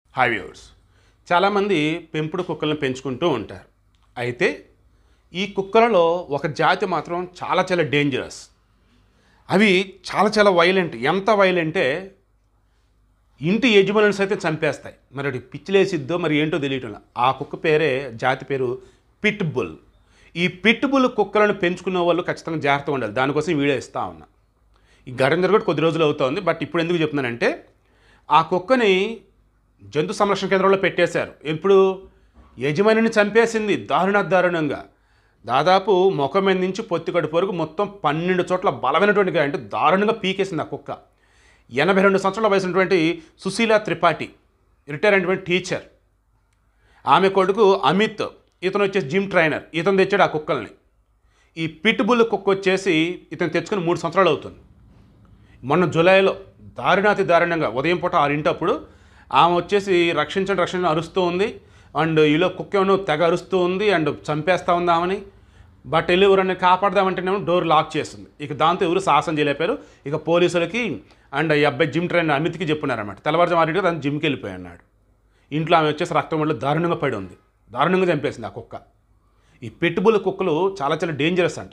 Hi viewers చాలామంది పెంపుడు కుక్కలను పెంచుకుంటూ ఉంటారు అయితే ఈ కుక్కలలో ఒక జాతి మాత్రం చాలా చాలా డేంజరస్ అవి చాలా చాలా వైలెంట్ ఎంత వైలెంటే ఇంటి యజమానులు సైతం చంపేస్తాయి మరి అది పిచ్చిలేసిద్దో మరి ఏంటో తెలియటం లే. ఆ కుక్క పేరే జాతి పేరు పిట్ బుల్ ఈ పిట్ బుల్ కుక్కలను పెంచుకునే వాళ్ళు ఖచ్చితంగా జాగ్రత్తగా ఉండాలి దానికోసం ఈ వీడియో ఇస్తా ఉన్నా ఈ ఘటన జరగడం కొద్ది రోజులు అవుతోంది బట్ ఇప్పుడు ఎందుకు చెప్తున్నానంటే ఆ కుక్కని జంతు సంరక్షణ కేంద్రంలో పెట్టేశారు ఎప్పుడు యజమానిని చంపేసింది దారుణ దారుణంగా దాదాపు ముఖం మీద నుంచి పొత్తి కడుపు వరకు మొత్తం పన్నెండు చోట్ల బలమైనటువంటి గాయం, అంటే దారుణంగా పీకేసింది ఆ కుక్క ఎనభై రెండు సంవత్సరాల వయసున్నటువంటి సుశీల త్రిపాఠి రిటైర్ అయినటువంటి టీచర్ ఆమె కొడుకు అమిత్ ఇతను వచ్చేసి జిమ్ ట్రైనర్ ఇతను తెచ్చాడు ఆ కుక్కల్ని ఈ పిట్ బుల్ కుక్క వచ్చేసి ఇతను తెచ్చుకుని మూడు సంవత్సరాలు అవుతుంది మొన్న జూలైలో దారుణాతి దారుణంగా ఉదయం పూట ఆరింటప్పుడు ఆమె వచ్చేసి రక్షించండి రక్షణ అరుస్తూ ఉంది అండ్ ఈలో కుక్క ఏమో తెగ అరుస్తూ ఉంది అండ్ చంపేస్తా ఉంది ఆమెని బట్ వెళ్ళి ఎవరన్నా కాపాడదామంటేనేమో డోర్ లాక్ చేస్తుంది ఇక దాంతో ఎవరు సాహసం చేయలేపారు ఇక పోలీసులకి అండ్ ఈ అబ్బాయి జిమ్ ట్రైనర్ అమిత్కి చెప్పున్నారన్నమాట తెల్లవారుజాము ఆరింటికి తను జిమ్కి వెళ్ళిపోయి అన్నాడు ఇంట్లో ఆమె వచ్చేసి రక్తం వల్ల దారుణంగా పడి ఉంది దారుణంగా చంపేసింది ఆ కుక్క ఈ పెట్టుబుల్ కుక్కలు చాలా చాలా డేంజరస్ అంట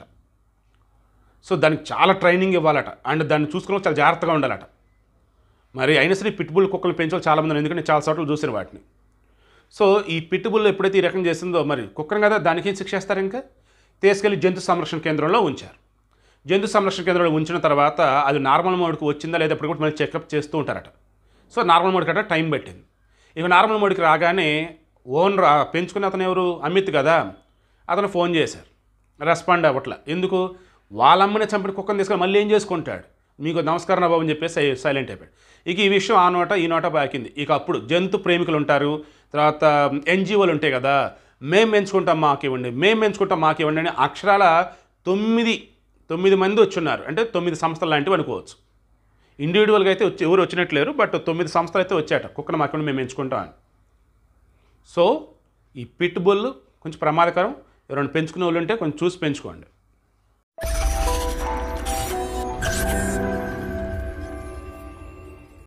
సో దానికి చాలా ట్రైనింగ్ ఇవ్వాలట అండ్ దాన్ని చూసుకుని చాలా జాగ్రత్తగా ఉండాలట మరి అయినా సరే పిట్బుల్ కుక్కలు పెంచాలి చాలామంది ఉన్నారు. ఎందుకంటే నేను చాలా చోట్ల చూసిన వాటిని సో ఈ పిట్బుల్ ఎప్పుడైతే ఈ రకం చేసిందో మరి కుక్కను కదా దానికి ఏం శిక్ష వేస్తారు ఇంకా తీసుకెళ్లి జంతు సంరక్షణ కేంద్రంలో ఉంచారు జంతు సంరక్షణ కేంద్రంలో ఉంచిన తర్వాత అది నార్మల్ మోడ్కి వచ్చిందా లేదా ఇప్పుడు కూడా మళ్ళీ చెకప్ చేస్తూ ఉంటారట సో నార్మల్ మోడ్కి అట టైం పట్టింది ఇక నార్మల్ మోడ్కి రాగానే ఓనర్ ఆ పెంచుకున్న అతను ఎవరు అమిత్ కదా అతను ఫోన్ చేశారు రెస్పాండ్ అవ్వట్ల ఎందుకు వాళ్ళమ్మని చంపిన కుక్కను తీసుకొని మళ్ళీ ఏం చేసుకుంటాడు మీకు నమస్కారం బాబు అని చెప్పేసి సై- సైలెంట్ అయిపోయాడు ఇక ఈ విషయం ఆ నోట ఈ నోట బాకింది ఇక అప్పుడు జంతు ప్రేమికులు ఉంటారు తర్వాత ఎన్జిఓలు ఉంటాయి కదా మేము పెంచుకుంటాం మాకు ఇవ్వండి మేము పెంచుకుంటాం మాకు ఇవ్వండి అని అక్షరాల తొమ్మిది తొమ్మిది మంది వచ్చున్నారు అంటే తొమ్మిది సంస్థలు లాంటివి అనుకోవచ్చు ఇండివిజువల్గా అయితే వచ్చి ఎవరు వచ్చినట్లేరు బట్ తొమ్మిది సంస్థలు అయితే వచ్చాట కుక్కను మాకు ఇవ్వండి, మేము పెంచుకుంటాం అని సో ఈ పిట్ బుల్ కొంచెం ప్రమాదకరం ఎవరైనా పెంచుకునే వాళ్ళు ఉంటే కొంచెం చూసి పెంచుకోండి